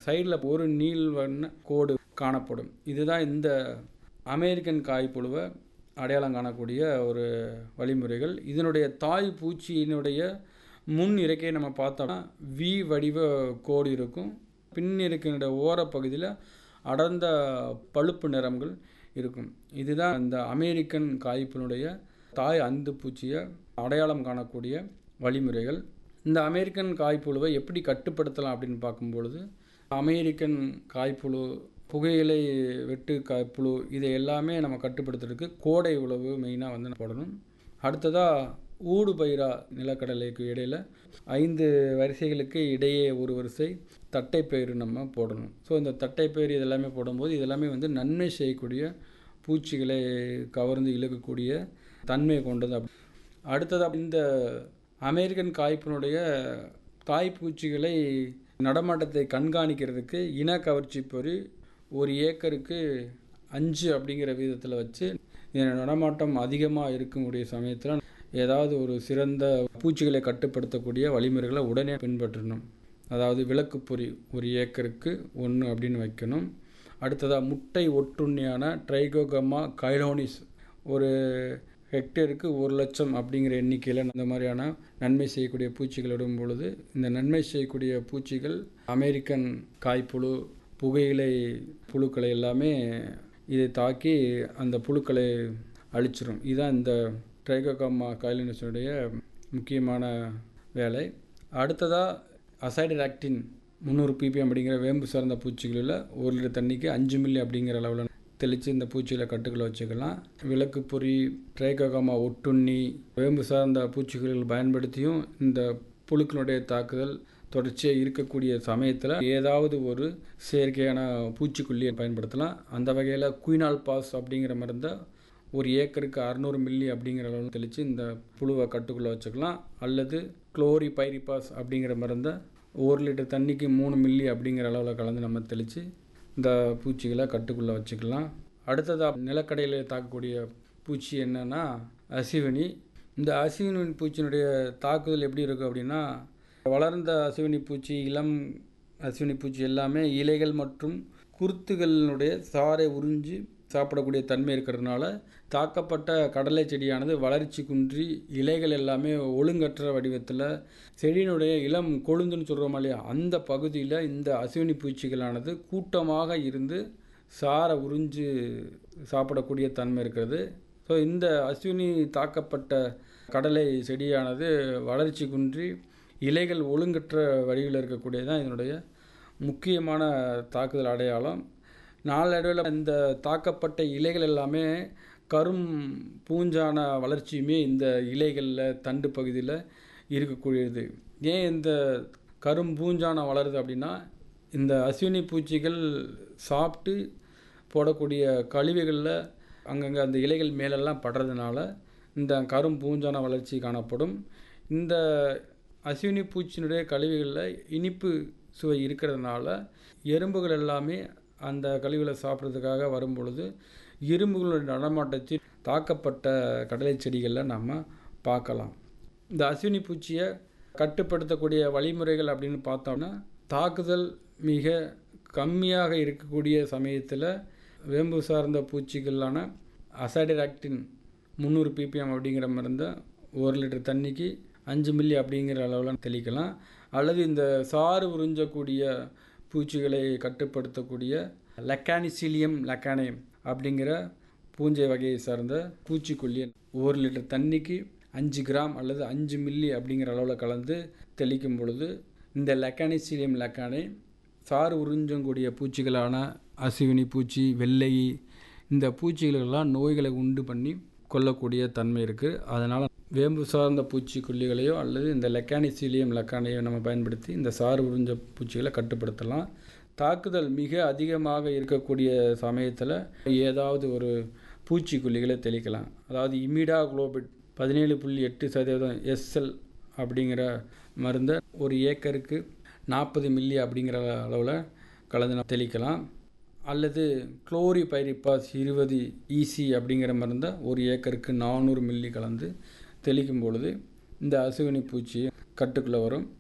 சைடில் ஒரு நீள் வண்ண கோடு காணப்படும் இதுதான் இந்த அமெரிக்கன் காய்ப்புழுவை அடையாளம் காணக்கூடிய ஒரு வழிமுறைகள் இதனுடைய தாய் பூச்சியினுடைய முன் இறக்கையை நம்ம பார்த்தோம்னா வி வடிவ கோடு இருக்கும் பின் இருக்கின்ற ஓரப்பகுதியில் அடர்ந்த பழுப்பு நிறங்கள் இருக்கும் இதுதான் இந்த அமெரிக்கன் காய்ப்பினுடைய தாய் அந்து பூச்சியை அடையாளம் காணக்கூடிய வழிமுறைகள் இந்த அமெரிக்கன் காய்ப்புழுவை எப்படி கட்டுப்படுத்தலாம் அப்படின்னு பார்க்கும்பொழுது அமெரிக்கன் காய்ப்புழு புகையிலை வெட்டு காய்ப்புழு இதை எல்லாமே நம்ம கட்டுப்படுத்துறதுக்கு கோடை உழவு மெயினாக வந்து போடணும் அடுத்ததாக ஊடு பயிரா நிலக்கடலைக்கு இடையில் ஐந்து வரிசைகளுக்கு இடையே ஒரு வரிசை தட்டைப்பயிறு நம்ம போடணும் ஸோ இந்த தட்டைப்பயிறு இதெல்லாமே போடும்போது இதெல்லாமே வந்து நன்மை செய்யக்கூடிய பூச்சிகளை கவர்ந்து இழுக்கக்கூடிய தன்மை கொண்டது அப் அடுத்ததாக இந்த அமெரிக்கன் காய்ப்பினுடைய தாய் பூச்சிகளை நடமாட்டத்தை கண்காணிக்கிறதுக்கு இன கவர்ச்சி பொறி ஒரு ஏக்கருக்கு அஞ்சு அப்படிங்கிற விதத்தில் வச்சு நடமாட்டம் அதிகமாக இருக்கக்கூடிய சமயத்தில் ஏதாவது ஒரு சிறந்த பூச்சிகளை கட்டுப்படுத்தக்கூடிய வழிமுறைகளை உடனே பின்பற்றணும் அதாவது விளக்கு பொறி ஒரு ஏக்கருக்கு ஒன்று அப்படின்னு வைக்கணும் அடுத்ததாக முட்டை ஒட்டுண்ணியான ட்ரைகோகமா கைலோனிஸ் ஒரு ஹெக்டேருக்கு ஒரு லட்சம் அப்படிங்கிற எண்ணிக்கையில் இந்த மாதிரியான நன்மை செய்யக்கூடிய பூச்சிகள் இடும் பொழுது இந்த நன்மை செய்யக்கூடிய பூச்சிகள் அமெரிக்கன் காய்ப்புழு புகையிலை புழுக்களை எல்லாமே இதை தாக்கி அந்த புழுக்களை அழிச்சிரும் இதுதான் இந்த ட்ரைகோகமா கைலினஸுடைய முக்கியமான வேலை அடுத்ததாக அசைடராக்டின் முந்நூறு பிபிஎம் அப்படிங்கிற வேம்பு சார்ந்த பூச்சிகளில் ஒரு லிட்டர் தண்ணிக்கு அஞ்சு மில்லி அப்படிங்கிற அளவில் தெளித்து இந்த பூச்சிகளை கட்டுக்குள்ள வச்சுக்கலாம் விளக்கு பொறி ட்ரைகோகமா ஒட்டுண்ணி வேம்பு சார்ந்த பூச்சிகள் பயன்படுத்தியும் இந்த புழுக்களுடைய தாக்குதல் தொடர்ச்சியாக இருக்கக்கூடிய சமயத்தில் ஏதாவது ஒரு செயற்கையான பூச்சிக்கொல்லியை பயன்படுத்தலாம் அந்த வகையில் குயினால் பாஸ் அப்படிங்கிற மருந்தை ஒரு ஏக்கருக்கு அறநூறு மில்லி அப்படிங்கிற அளவில் தெளித்து இந்த புழுவை கட்டுக்குள்ளே வச்சுக்கலாம் அல்லது குளோரி பைரிபாஸ் அப்படிங்கிற மருந்தை ஒரு லிட்டர் தண்ணிக்கு மூணு மில்லி அப்படிங்கிற அளவில் கலந்து நம்ம தெளித்து இந்த பூச்சிகளை கட்டுக்குள்ளே வச்சுக்கலாம் அடுத்ததாக நிலக்கடையில் தாக்கக்கூடிய பூச்சி என்னென்னா அசிவனி இந்த அசிவனி பூச்சியினுடைய தாக்குதல் எப்படி இருக்கும் அப்படின்னா வளர்ந்த அசுவினி பூச்சி இளம் அசுவினி பூச்சி எல்லாமே இலைகள் மற்றும் குருத்துகளினுடைய சாறை உறிஞ்சி சாப்பிடக்கூடிய தன்மை இருக்கிறதுனால தாக்கப்பட்ட கடலை செடியானது வளர்ச்சி குன்றி இலைகள் எல்லாமே ஒழுங்கற்ற வடிவத்தில் செடியினுடைய இளம் கொழுந்துன்னு சொல்கிறோம் இல்லையா அந்த பகுதியில் இந்த அசுவினி பூச்சிகளானது கூட்டமாக இருந்து சாரை உறிஞ்சு சாப்பிடக்கூடிய தன்மை இருக்கிறது ஸோ இந்த அஸ்வினி தாக்கப்பட்ட கடலை செடியானது வளர்ச்சி குன்றி இலைகள் ஒழுங்கற்ற வடிவில் இருக்கக்கூடியதான் இதனுடைய முக்கியமான தாக்குதல் அடையாளம் நாளடைவில் இந்த தாக்கப்பட்ட இலைகள் எல்லாமே கரும் பூஞ்சான வளர்ச்சியுமே இந்த இலைகளில் தண்டு பகுதியில் இருக்கக்கூடியது ஏன் இந்த கரும் பூஞ்சான வளருது அப்படின்னா இந்த அஸ்வினி பூச்சிகள் சாப்பிட்டு போடக்கூடிய கழிவுகளில் அங்கங்கே அந்த இலைகள் மேலெல்லாம் படுறதுனால இந்த கரும் பூஞ்சான வளர்ச்சி காணப்படும் இந்த அஸ்வினி பூச்சியினுடைய கழிவுகளில் இனிப்பு சுவை இருக்கிறதுனால எறும்புகள் எல்லாமே அந்த கழிவுகளை சாப்பிட்றதுக்காக வரும் பொழுது எறும்புகளுடைய நடமாட்டத்தில் தாக்கப்பட்ட கடலை செடிகளில் நம்ம பார்க்கலாம் இந்த அஸ்வினி பூச்சியை கட்டுப்படுத்தக்கூடிய வழிமுறைகள் அப்படின்னு பார்த்தோம்னா தாக்குதல் மிக கம்மியாக இருக்கக்கூடிய சமயத்தில் வேம்பு சார்ந்த பூச்சிகளான அசைடராக்டின் முந்நூறு பிபிஎம் அப்படிங்கிற மருந்தை ஒரு லிட்டர் தண்ணிக்கு அஞ்சு மில்லி அப்படிங்கிற அளவில் தெளிக்கலாம் அல்லது இந்த சாறு உறிஞ்சக்கூடிய பூச்சிகளை கட்டுப்படுத்தக்கூடிய லக்கானிசிலியம் லக்கானயம் அப்படிங்கிற பூஞ்சை வகையை சார்ந்த பூச்சிக்கொல்லி ஒரு லிட்டர் தண்ணிக்கு அஞ்சு கிராம் அல்லது அஞ்சு மில்லி அப்படிங்கிற அளவில் கலந்து தெளிக்கும் பொழுது இந்த லக்கானிசிலியம் லக்கானை சாறு உறிஞ்சக்கூடிய பூச்சிகளான அசுவினி பூச்சி வெள்ளை இந்த பூச்சிகளெல்லாம் நோய்களை உண்டு பண்ணி கொல்லக்கூடிய தன்மை இருக்குது அதனால் வேம்பு சார்ந்த பூச்சிக்கொல்லிகளையோ அல்லது இந்த லெக்கானிசீலியம் லெக்கானையோ நம்ம பயன்படுத்தி இந்த சாறு உறிஞ்ச பூச்சிகளை கட்டுப்படுத்தலாம் தாக்குதல் மிக அதிகமாக இருக்கக்கூடிய சமயத்தில் ஏதாவது ஒரு பூச்சிக்கொல்லிகளை தெளிக்கலாம் அதாவது இமிடா குளோபிட் பதினேழு புள்ளி எட்டு சதவீதம் எஸ்எல் அப்படிங்கிற மருந்தை ஒரு ஏக்கருக்கு நாற்பது மில்லி அப்படிங்கிற அளவில் கலந்து தெளிக்கலாம் அல்லது குளோரி பைரிப்பாஸ் இருபது ஈசி அப்படிங்கிற மருந்தை ஒரு ஏக்கருக்கு நானூறு மில்லி கலந்து தெளிக்கும் பொழுது இந்த அசுவினி பூச்சி கட்டுக்குள்ளே வரும்